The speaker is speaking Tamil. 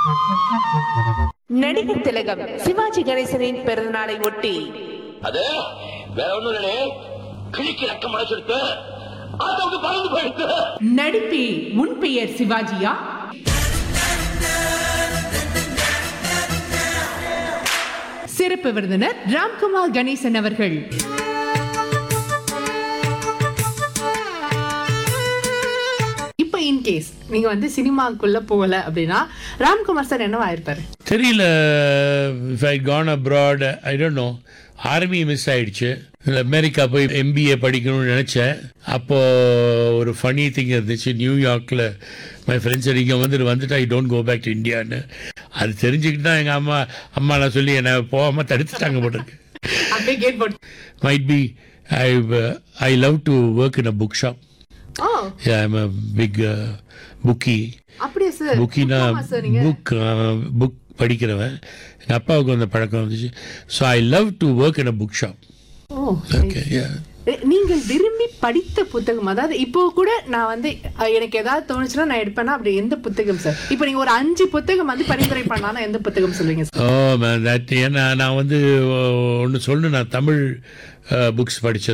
நடிகர் திலகம் சிவாஜி கணேசனின் பிறந்தநாளை ஒட்டி அது வேற ஒண்ணும் இல்லையே கிழிக்கு ரக்கம் முளைச்செடுத்து அதை விட்டு பறந்து போயிடுத்து நடிப்பே முன் பெயர் சிவாஜியா சிறப்பு விருந்தினர் ராம்குமார் கணேசன் அவர்கள் இப்போ இன்கேஸ் நீங்க வந்து சினிமாக்குள்ள போகல அப்படின்னா ராம்குமார் சார் என்னவா இருப்பாரு தெரியல if I can abroad I don't know army miss ஆயிடுச்சு அமெரிக்கா போய் எம்பிஏ படிக்கணும்னு நினச்சேன் அப்போது ஒரு ஃபனி திங் இருந்துச்சு நியூயார்க்கில் மை ஃப்ரெண்ட்ஸ் இங்கே வந்துட்டு வந்துட்டு I don't go back to இந்தியான்னு அது தெரிஞ்சுக்கிட்டு தான் எங்கள் அம்மா அம்மா நான் சொல்லி என்னை போகாமல் தடுத்துட்டாங்க போட்டிருக்கு அப்படியே கேட் போட்டு might be I I love to work in a book shop oh I am a big bookie அப்படியே சார் புக்கினா சார் நீங்க புக் புக் படிக்கிறவன் எங்கள் அப்பாவுக்கு அந்த பழக்கம் வந்துச்சு so I love to work in a book shop oh okay எ- நீங்கள் விரும்பி படித்த புத்தகம் அதாவது இப்போ கூட நான் வந்து அ, எனக்கு ஏதாவது தோணுச்சுன்னா நான் எடுப்பேன்னா அப்படி எந்த புத்தகம் சார் இப்போ நீங்க ஒரு அஞ்சு புத்தகம் வந்து பரிந்துரை பண்ணானா எந்த புத்தகம் சொல்லுவீங்க சார் ஓ மேன் தட் ஏன்னா நான் வந்து ஒன்று சொல்லணும் நான் தமிழ் புக்ஸ் படித்தது